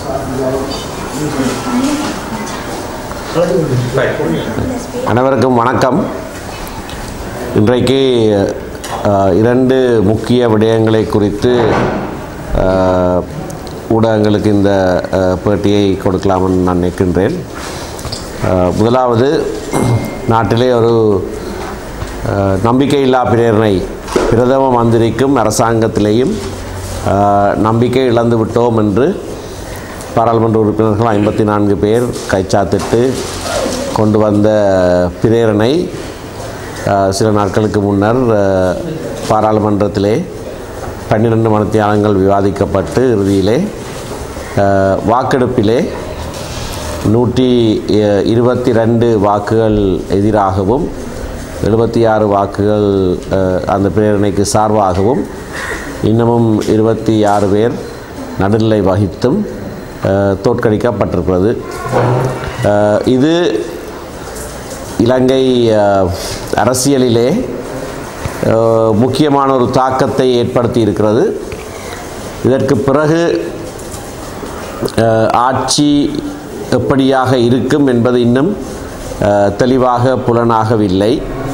அனைவருக்கும் வணக்கம் இன்றைக்கு அஹ், இரண்டு முக்கிய விடயங்களை குறித்து அஹ், ஊடகங்களுக்கு இந்த அஹ், பேட்டியை கொடுக்கலாம்னு நான் நினைக்கின்றேன் அஹ், முதலாவது நாட்டிலே ஒரு அஹ், நம்பிக்கையில்லா பிரேரணை பிரதம மந்திரிக்கும் அரசாங்கத்திலேயும் அஹ், நம்பிக்கை இழந்து விட்டோம் என்று பாராளுமன்ற உறுப்பினர்கள் ஐம்பத்தி நான்கு பேர் கைச்சாத்திட்டு கொண்டு வந்த பிரேரணை அஹ், சில நாட்களுக்கு முன்னர் அஹ், பாராளுமன்றத்திலே பன்னிரண்டு மணித்தியாலங்கள் விவாதிக்கப்பட்டு இறுதியிலே அஹ், வாக்கெடுப்பிலே நூற்றி அஹ், இருபத்தி ரெண்டு வாக்குகள் எதிராகவும் எழுபத்தி ஆறு வாக்குகள் அஹ், அந்த பிரேரணைக்கு சார்பாகவும் இன்னமும் இருபத்தி ஆறு பேர் நடுநிலை வகித்தும் அஹ், தோற்கடிக்கப்பட்டிருக்கிறது அஹ், இது இலங்கை அஹ், அரசியலிலே அஹ், முக்கியமான ஒரு தாக்கத்தை ஏற்படுத்தி இருக்கிறது இதற்கு பிறகு அஹ், ஆட்சி எப்படியாக இருக்கும் என்பது இன்னும் அஹ், தெளிவாக புலனாகவில்லை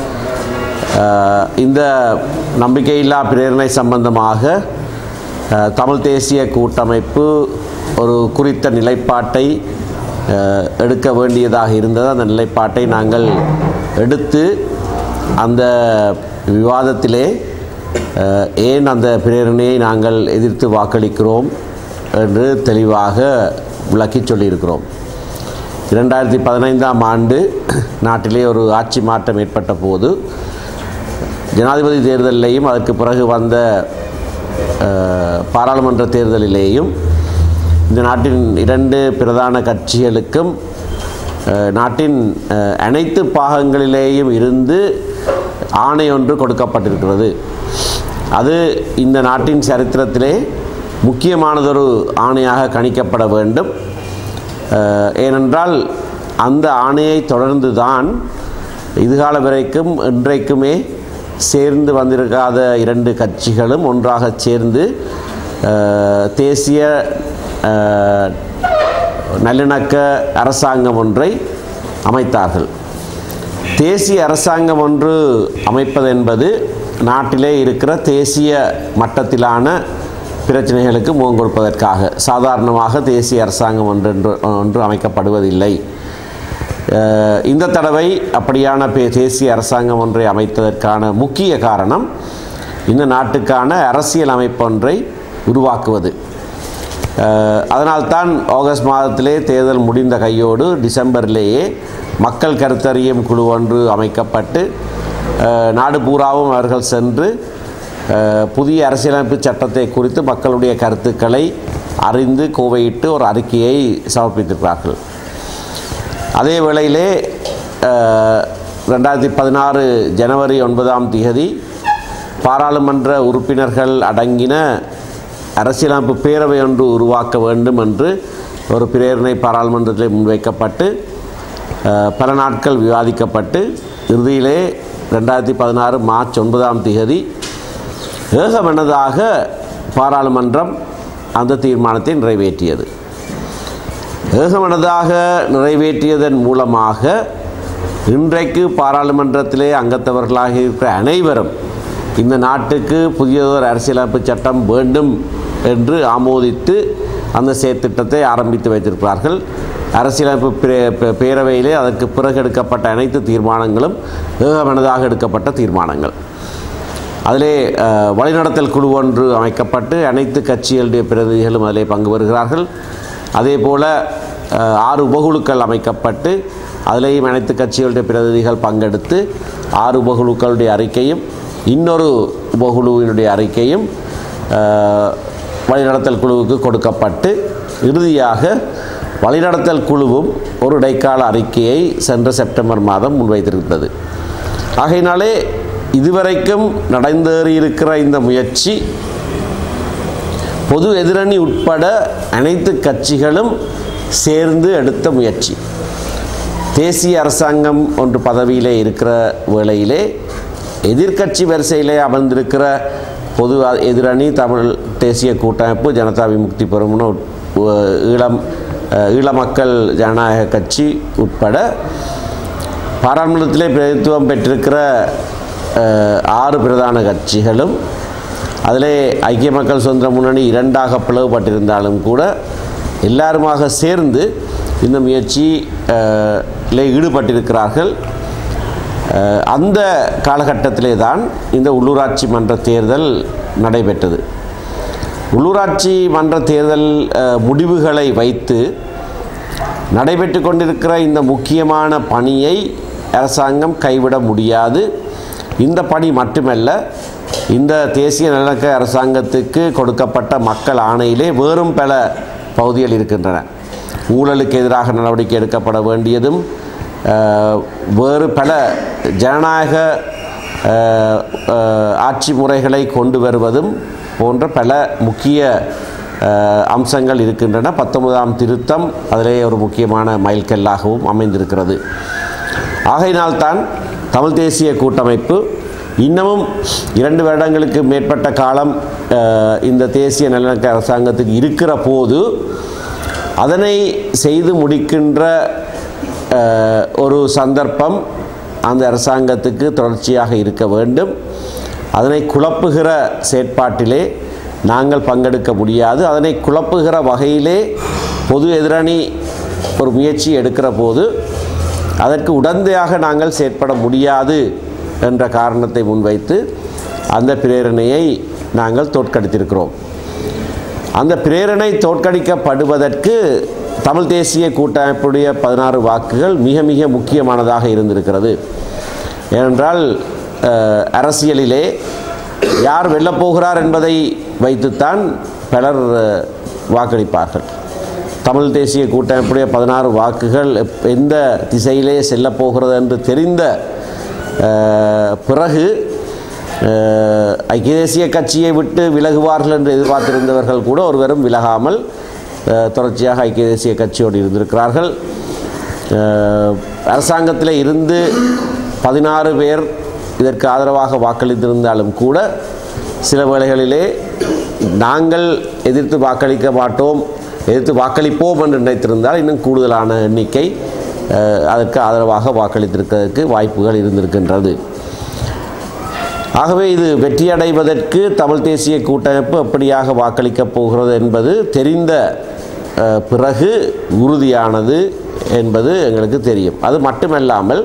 அஹ், இந்த நம்பிக்கையில்லா பிரேரணை சம்பந்தமாக அஹ், தமிழ் தேசிய கூட்டமைப்பு ஒரு குறித்த நிலைப்பாட்டை அஹ், எடுக்க வேண்டியதாக இருந்தது அந்த நிலைப்பாட்டை நாங்கள் எடுத்து அந்த விவாதத்திலே அஹ், ஏன் அந்த பிரேரணையை நாங்கள் எதிர்த்து வாக்களிக்கிறோம் என்று தெளிவாக விளக்கி சொல்லியிருக்கிறோம் இரண்டாயிரத்தி பதினைந்தாம் ஆண்டு நாட்டிலே ஒரு ஆட்சி மாற்றம் ஏற்பட்ட போது ஜனாதிபதி தேர்தலிலேயும் அதற்கு பிறகு வந்த அஹ், பாராளுமன்ற தேர்தலிலேயும் இந்த நாட்டின் இரண்டு பிரதான கட்சிகளுக்கும் அஹ், நாட்டின் அஹ், அனைத்து பாகங்களிலேயும் இருந்து ஆணை ஒன்று கொடுக்கப்பட்டிருக்கிறது அது இந்த நாட்டின் சரித்திரத்திலே முக்கியமானதொரு ஆணையாக கணிக்கப்பட வேண்டும் அஹ், ஏனென்றால் அந்த ஆணையை தொடர்ந்து தான் இதுகால வரைக்கும் இன்றைக்குமே சேர்ந்து வந்திருக்காத இரண்டு கட்சிகளும் ஒன்றாக சேர்ந்து அஹ், தேசிய அஹ், நல்லிணக்க அரசாங்கம் ஒன்றை அமைத்தார்கள் தேசிய அரசாங்கம் ஒன்று அமைப்பது என்பது நாட்டிலே இருக்கிற தேசிய மட்டத்திலான பிரச்சனைகளுக்கு முகம் கொடுப்பதற்காக சாதாரணமாக தேசிய அரசாங்கம் ஒன்று ஒன்று அமைக்கப்படுவதில்லை அஹ், இந்த தடவை அப்படியான பே- தேசிய அரசாங்கம் ஒன்றை அமைத்ததற்கான முக்கிய காரணம் இந்த நாட்டுக்கான அரசியல் அமைப்பொன்றை உருவாக்குவது அஹ், அதனால்தான் ஆகஸ்ட் மாதத்திலே தேர்தல் முடிந்த கையோடு டிசம்பரிலேயே மக்கள் கருத்தறியும் குழு ஒன்று அமைக்கப்பட்டு அஹ், நாடு பூராவும் அவர்கள் சென்று அஹ், புதிய அரசியலமைப்பு சட்டத்தை குறித்து மக்களுடைய கருத்துக்களை அறிந்து கோவையிட்டு ஒரு அறிக்கையை சமர்ப்பித்திருக்கிறார்கள் அதே வேளையிலே அஹ், ரெண்டாயிரத்தி பதினாறு ஜனவரி ஒன்பதாம் தேதி பாராளுமன்ற உறுப்பினர்கள் அடங்கின அரசியலமைப்பு பேரவை ஒன்று உருவாக்க வேண்டும் என்று ஒரு பிரேரணை பாராளுமன்றத்தில் முன்வைக்கப்பட்டு அஹ், பல நாட்கள் விவாதிக்கப்பட்டு இறுதியிலே ரெண்டாயிரத்தி பதினாறு மார்ச் ஒன்பதாம் தேதி ஏகமனதாக பாராளுமன்றம் அந்த தீர்மானத்தை நிறைவேற்றியது ஏகமனதாக நிறைவேற்றியதன் மூலமாக இன்றைக்கு பாராளுமன்றத்திலே அங்கத்தவர்களாக இருக்கிற அனைவரும் இந்த நாட்டுக்கு புதியதொரு அரசியலமைப்பு சட்டம் வேண்டும் என்று ஆமோதித்து அந்த செயற்திட்டத்தை ஆரம்பித்து வைத்திருக்கிறார்கள் அரசியலமைப்பு பிரே- பே- பேரவையிலே அதற்கு பிறகு எடுக்கப்பட்ட அனைத்து தீர்மானங்களும் ஏகமனதாக எடுக்கப்பட்ட தீர்மானங்கள் அதிலே அஹ், வழிநடத்தல் குழு ஒன்று அமைக்கப்பட்டு அனைத்து கட்சிகளுடைய பிரதிநிதிகளும் அதிலே பங்கு பெறுகிறார்கள் அதே போல் அஹ், ஆறு உபகுழுக்கள் அமைக்கப்பட்டு அதிலேயும் அனைத்து கட்சிகளுடைய பிரதிநிதிகள் பங்கெடுத்து ஆறு உபகுழுக்களுடைய அறிக்கையும் இன்னொரு உபகுழுவினுடைய அறிக்கையும் அஹ், வழிநடத்தல் குழுவுக்கு கொடுக்கப்பட்டு இறுதியாக வழிநடத்தல் குழுவும் ஒரு இடைக்கால அறிக்கையை சென்ற செப்டம்பர் மாதம் முன்வைத்திருக்கிறது ஆகையினாலே இதுவரைக்கும் நடந்தேறியிருக்கிற இந்த முயற்சி பொது எதிரணி உட்பட அனைத்து கட்சிகளும் சேர்ந்து எடுத்த முயற்சி தேசிய அரசாங்கம் ஒன்று பதவியிலே இருக்கிற வேளையிலே எதிர்க்கட்சி வரிசையிலே அமர்ந்திருக்கிற பொது எதிரணி தமிழ் தேசிய கூட்டமைப்பு ஜனதா விமுக்தி பெருமுன உட்- உ- ஈழம் அஹ், ஈழ மக்கள் ஜனநாயக கட்சி உட்பட பாராளுமன்றத்திலே பிரதித்துவம் பெற்றிருக்கிற அஹ், ஆறு பிரதான கட்சிகளும் அதிலே ஐக்கிய மக்கள் சுதந்திர முன்னணி இரண்டாக பிளவுபட்டிருந்தாலும் கூட எல்லாருமாக சேர்ந்து இந்த முயற்சியில் ஈடுபட்டிருக்கிறார்கள் அஹ், அந்த காலகட்டத்திலே தான் இந்த உள்ளூராட்சி மன்ற தேர்தல் நடைபெற்றது உள்ளூராட்சி மன்ற தேர்தல் அஹ், முடிவுகளை வைத்து நடைபெற்று கொண்டிருக்கிற இந்த முக்கியமான பணியை அரசாங்கம் கைவிட முடியாது இந்த பணி மட்டுமல்ல இந்த தேசிய நல்லிணக்க அரசாங்கத்துக்கு கொடுக்கப்பட்ட மக்கள் ஆணையிலே வேறும் பல பகுதிகள் இருக்கின்றன ஊழலுக்கு எதிராக நடவடிக்கை எடுக்கப்பட வேண்டியதும் அஹ், வேறு பல ஜனநாயக அஹ், அஹ், ஆட்சி முறைகளை கொண்டு வருவதும் போன்ற பல முக்கிய அஹ், அம்சங்கள் இருக்கின்றன பத்தொன்பதாம் திருத்தம் அதிலே ஒரு முக்கியமான மைல்கல்லாகவும் அமைந்திருக்கிறது ஆகையினால்தான் தமிழ் தேசிய கூட்டமைப்பு இன்னமும் இரண்டு வருடங்களுக்கு மேற்பட்ட காலம் அஹ், இந்த தேசிய நல்லிணக்க அரசாங்கத்துக்கு இருக்கிற போது அதனை செய்து முடிக்கின்ற அஹ், ஒரு சந்தர்ப்பம் அந்த அரசாங்கத்துக்கு தொடர்ச்சியாக இருக்க வேண்டும் அதனை குழப்புகிற செயற்பாட்டிலே நாங்கள் பங்கெடுக்க முடியாது அதனை குழப்புகிற வகையிலே பொது எதிரணி ஒரு முயற்சி எடுக்கிற போது அதற்கு உடந்தையாக நாங்கள் செயற்பட முடியாது என்ற காரணத்தை முன்வைத்து அந்த பிரேரணையை நாங்கள் தோற்கடித்திருக்கிறோம் அந்த பிரேரணை தோற்கடிக்கப்படுவதற்கு தமிழ் தேசிய கூட்டமைப்புடைய பதினாறு வாக்குகள் மிக மிக முக்கியமானதாக இருந்திருக்கிறது ஏனென்றால் அஹ், அரசியலிலே யார் வெல்லப் போகிறார் என்பதை வைத்துத்தான் பலர் அஹ், வாக்களிப்பார்கள் தமிழ் தேசிய கூட்டமைப்புடைய பதினாறு வாக்குகள் எப்- எந்த திசையிலே செல்லப் போகிறது என்று தெரிந்த அஹ், பிறகு அஹ், ஐக்கிய தேசிய கட்சியை விட்டு விலகுவார்கள் என்று எதிர்பார்த்திருந்தவர்கள் கூட ஒருவரும் விலகாமல் அஹ், தொடர்ச்சியாக ஐக்கிய தேசிய கட்சியோடு இருந்திருக்கிறார்கள் அஹ், அரசாங்கத்தில் இருந்து பதினாறு பேர் இதற்கு ஆதரவாக வாக்களித்திருந்தாலும் கூட சில வேளைகளிலே நாங்கள் எதிர்த்து வாக்களிக்க மாட்டோம் எதிர்த்து வாக்களிப்போம் என்று நினைத்திருந்தால் இன்னும் கூடுதலான எண்ணிக்கை அஹ், அதற்கு ஆதரவாக வாக்களித்திருக்கிறதுக்கு வாய்ப்புகள் இருந்திருக்கின்றது ஆகவே இது வெற்றியடைவதற்கு தமிழ் தேசிய கூட்டமைப்பு எப்படியாக வாக்களிக்கப் போகிறது என்பது தெரிந்த அஹ், பிறகு உறுதியானது என்பது எங்களுக்கு தெரியும் அது மட்டுமல்லாமல்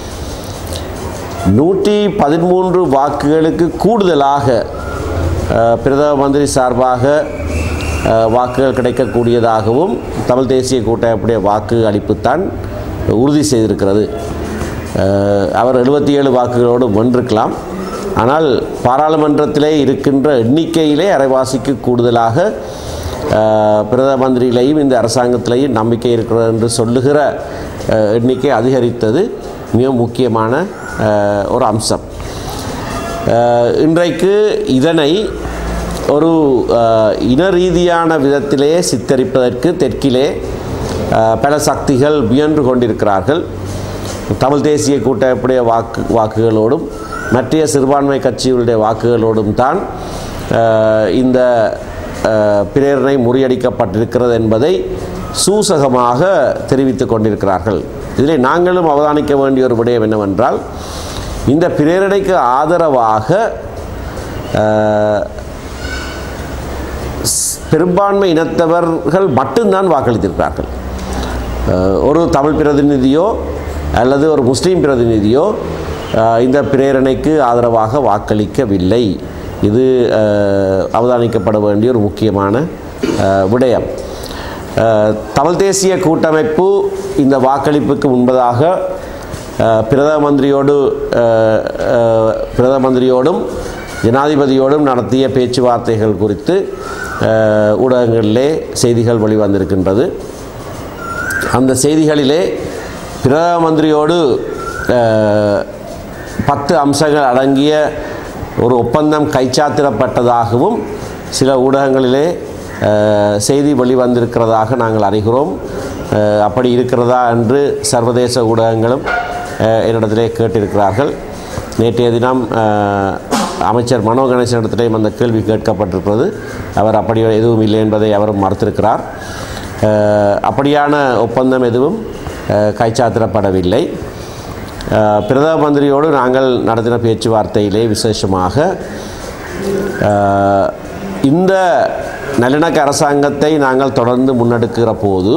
நூற்றி பதிமூன்று வாக்குகளுக்கு கூடுதலாக அஹ், பிரதம மந்திரி சார்பாக அஹ், வாக்குகள் கிடைக்கக்கூடியதாகவும் தமிழ் தேசிய கூட்டமைப்புடைய வாக்கு அளிப்புத்தான் உறுதி செய்திருக்கிறது அஹ், அவர் எழுபத்தி ஏழு வாக்குகளோடு வென்றிருக்கலாம் ஆனால் பாராளுமன்றத்திலே இருக்கின்ற எண்ணிக்கையிலே அரைவாசிக்கு கூடுதலாக அஹ், பிரதம மந்திரியிலையும் இந்த அரசாங்கத்திலேயும் நம்பிக்கை இருக்கிறது என்று சொல்லுகிற அஹ், எண்ணிக்கை அதிகரித்தது மிக முக்கியமான அஹ், ஒரு அம்சம் அஹ், இன்றைக்கு இதனை ஒரு அஹ், இன ரீதியான விதத்திலே சித்தரிப்பதற்கு தெற்கிலே அஹ், பல சக்திகள் முயன்று கொண்டிருக்கிறார்கள் தமிழ் தேசிய கூட்டமைப்புடைய வாக்கு வாக்குகளோடும் மற்ற சிறுபான்மை கட்சிகளுடைய வாக்குகளோடும் தான் அஹ், இந்த அஹ், பிரேரணை முறியடிக்கப்பட்டிருக்கிறது என்பதை சூசகமாக தெரிவித்துக் கொண்டிருக்கிறார்கள் இதில் நாங்களும் அவதானிக்க வேண்டிய ஒரு விடயம் என்னவென்றால் இந்த பிரேரணைக்கு ஆதரவாக அஹ், ஸ்- பெரும்பான்மை இனத்தவர்கள் மட்டும்தான் வாக்களித்திருக்கிறார்கள் அஹ், ஒரு தமிழ் பிரதிநிதியோ அல்லது ஒரு முஸ்லீம் பிரதிநிதியோ அஹ், இந்த பிரேரணைக்கு ஆதரவாக வாக்களிக்கவில்லை இது அஹ், அவதானிக்கப்பட வேண்டிய ஒரு முக்கியமான அஹ், விடயம் அஹ், தமிழ் தேசிய கூட்டமைப்பு இந்த வாக்களிப்புக்கு முன்பதாக அஹ், பிரதம மந்திரியோடு அஹ், அஹ், பிரதம மந்திரியோடும் ஜனாதிபதியோடும் நடத்திய பேச்சுவார்த்தைகள் குறித்து அஹ், ஊடகங்களிலே செய்திகள் வெளிவந்திருக்கின்றது அந்த செய்திகளிலே பிரதம மந்திரியோடு அஹ், பத்து அம்சங்கள் அடங்கிய ஒரு ஒப்பந்தம் கைச்சாத்திடப்பட்டதாகவும் சில ஊடகங்களிலே அஹ், செய்தி வெளிவந்திருக்கிறதாக நாங்கள் அறிகிறோம் அஹ், அப்படி இருக்கிறதா என்று சர்வதேச ஊடகங்களும் அஹ், என்னிடத்திலே கேட்டிருக்கிறார்கள் நேற்றைய தினம் அஹ், அமைச்சர் மனோ கணேசனிடத்திலேயும் அந்த கேள்வி கேட்கப்பட்டிருக்கிறது அவர் அப்படி எதுவும் இல்லை என்பதை அவரும் மறுத்திருக்கிறார் அஹ், அப்படியான ஒப்பந்தம் எதுவும் அஹ், கைச்சாத்திடப்படவில்லை அஹ், பிரதம மந்திரியோடு நாங்கள் நடத்தின பேச்சுவார்த்தையிலே விசேஷமாக அஹ், இந்த நல்லிணக்க அரசாங்கத்தை நாங்கள் தொடர்ந்து முன்னெடுக்கிற போது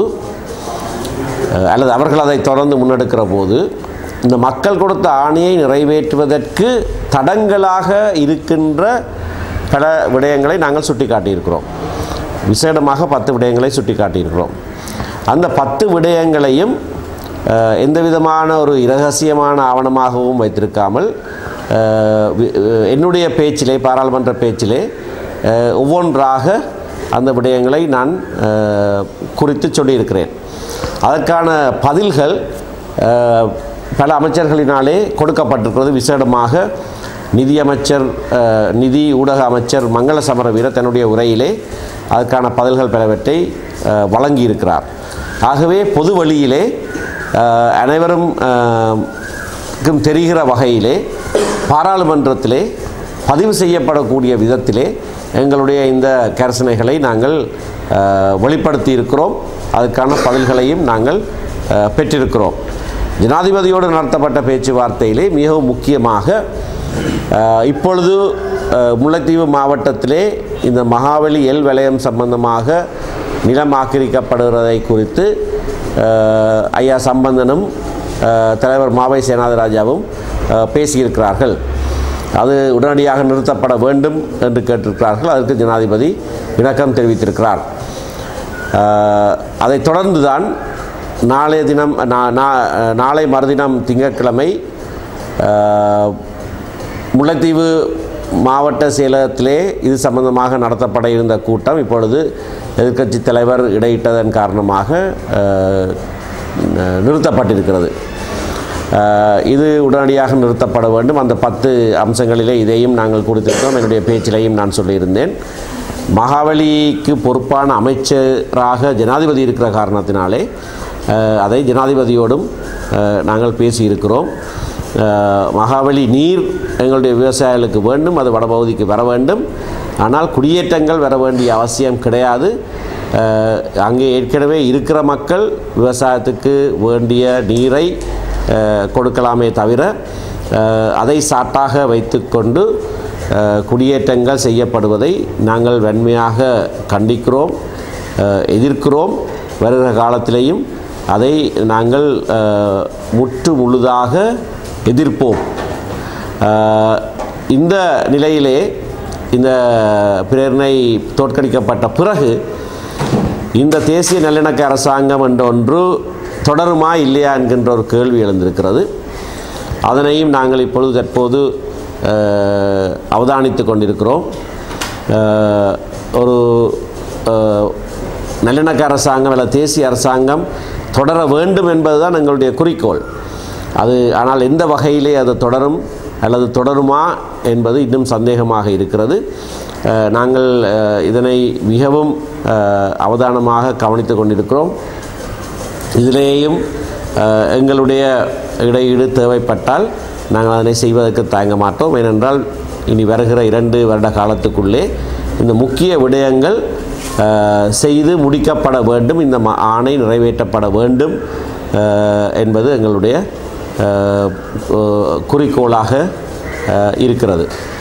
அஹ், அல்லது அவர்கள் அதை தொடர்ந்து முன்னெடுக்கிற போது இந்த மக்கள் கொடுத்த ஆணையை நிறைவேற்றுவதற்கு தடங்கலாக இருக்கின்ற பல விடயங்களை நாங்கள் சுட்டிக்காட்டியிருக்கிறோம் விசேடமாக பத்து விடயங்களை சுட்டிக்காட்டியிருக்கிறோம் அந்த பத்து விடயங்களையும் அஹ், எந்த விதமான ஒரு இரகசியமான ஆவணமாகவும் வைத்திருக்காமல் அஹ், வி- அஹ், என்னுடைய பேச்சிலே பாராளுமன்ற பேச்சிலே அஹ், ஒவ்வொன்றாக அந்த விடயங்களை நான் அஹ், குறித்து சொல்லியிருக்கிறேன் அதற்கான பதில்கள் அஹ், பல அமைச்சர்களினாலே கொடுக்கப்பட்டிருக்கிறது விசேடமாக நிதியமைச்சர் அஹ், நிதி ஊடக அமைச்சர் மங்கள சமரவீர தன்னுடைய உரையிலே அதற்கான பதில்கள் பலவற்றை அஹ், வழங்கியிருக்கிறார் ஆகவே பொது வழியிலே அஹ், அனைவரும் அஹ், க்கும் தெரிகிற வகையிலே பாராளுமன்றத்திலே பதிவு செய்யப்படக்கூடிய விதத்திலே எங்களுடைய இந்த கரசனைகளை நாங்கள் அஹ், வெளிப்படுத்தி இருக்கிறோம் அதுக்கான பதில்களையும் நாங்கள் அஹ், பெற்றிருக்கிறோம் ஜனாதிபதியோடு நடத்தப்பட்ட பேச்சுவார்த்தையிலே மிகவும் முக்கியமாக அஹ், இப்பொழுது அஹ், முல்லைத்தீவு மாவட்டத்திலே இந்த மகாவலி எல் வலயம் சம்பந்தமாக நிலம் ஆக்கிரிக்கப்படுகிறதை குறித்து அஹ், ஐயா சம்பந்தனும் அஹ், தலைவர் மாவை சேனாதிராஜாவும் அஹ், பேசியிருக்கிறார்கள் அது உடனடியாக நிறுத்தப்பட வேண்டும் என்று கேட்டிருக்கிறார்கள் அதற்கு ஜனாதிபதி இணக்கம் தெரிவித்திருக்கிறார் அஹ், அதைத் தொடர்ந்து தான் நாளைய தினம் நா- நா- நாளை மறுதினம் திங்கட்கிழமை அஹ், முல்லைத்தீவு மாவட்ட செயலகத்திலே இது சம்பந்தமாக நடத்தப்பட இருந்த கூட்டம் இப்பொழுது எதிர்க்கட்சி தலைவர் இடையிட்டதன் காரணமாக அஹ், ந- நிறுத்தப்பட்டிருக்கிறது அஹ், இது உடனடியாக நிறுத்தப்பட வேண்டும் அந்த பத்து அம்சங்களிலே இதையும் நாங்கள் கொடுத்திருக்கிறோம் என்னுடைய பேச்சிலையும் நான் சொல்லியிருந்தேன் மகாவலிக்கு பொறுப்பான அமைச்சராக ஜனாதிபதி இருக்கிற காரணத்தினாலே அஹ், அதை ஜனாதிபதியோடும் அஹ், நாங்கள் பேசியிருக்கிறோம் அஹ், மகாவலி நீர் எங்களுடைய விவசாயிகளுக்கு வேண்டும் அது வடபகுதிக்கு வர வேண்டும் ஆனால் குடியேற்றங்கள் வர வேண்டிய அவசியம் கிடையாது அஹ், அங்கே ஏற்கனவே இருக்கிற மக்கள் விவசாயத்துக்கு வேண்டிய நீரை அஹ், கொடுக்கலாமே தவிர அஹ், அதை சாட்டாக வைத்துக்கொண்டு அஹ், குடியேற்றங்கள் செய்யப்படுவதை நாங்கள் வன்மையாக கண்டிக்கிறோம் அஹ், எதிர்க்கிறோம் வருகிற காலத்திலேயும் அதை நாங்கள் அஹ், முற்று முழுதாக எதிர்ப்போம் அஹ், இந்த நிலையிலே இந்த பிரேரணை தோற்கடிக்கப்பட்ட பிறகு இந்த தேசிய நல்லிணக்க அரசாங்கம் என்ற ஒன்று தொடருமா இல்லையா என்கின்ற ஒரு கேள்வி எழுந்திருக்கிறது அதனையும் நாங்கள் இப்பொழுது தற்போது அஹ், அவதானித்து கொண்டிருக்கிறோம் அஹ், ஒரு அஹ், நல்லிணக்க அரசாங்கம் அல்லது தேசிய அரசாங்கம் தொடர வேண்டும் என்பதுதான் எங்களுடைய குறிக்கோள் அது ஆனால் எந்த வகையிலே அது தொடரும் அல்லது தொடருமா என்பது இன்னும் சந்தேகமாக இருக்கிறது அஹ், நாங்கள் அஹ், இதனை மிகவும் அஹ், அவதானமாக கவனித்து கொண்டிருக்கிறோம் இதிலேயும் அஹ், எங்களுடைய இடையீடு தேவைப்பட்டால் நாங்கள் அதனை செய்வதற்கு தயங்க மாட்டோம் ஏனென்றால் இனி வருகிற இரண்டு வருட காலத்துக்குள்ளே இந்த முக்கிய விடயங்கள் அஹ், செய்து முடிக்கப்பட வேண்டும் இந்த ம- ஆணை நிறைவேற்றப்பட வேண்டும் அஹ், என்பது எங்களுடைய அஹ், குறிக்கோளாக அஹ், இருக்கிறது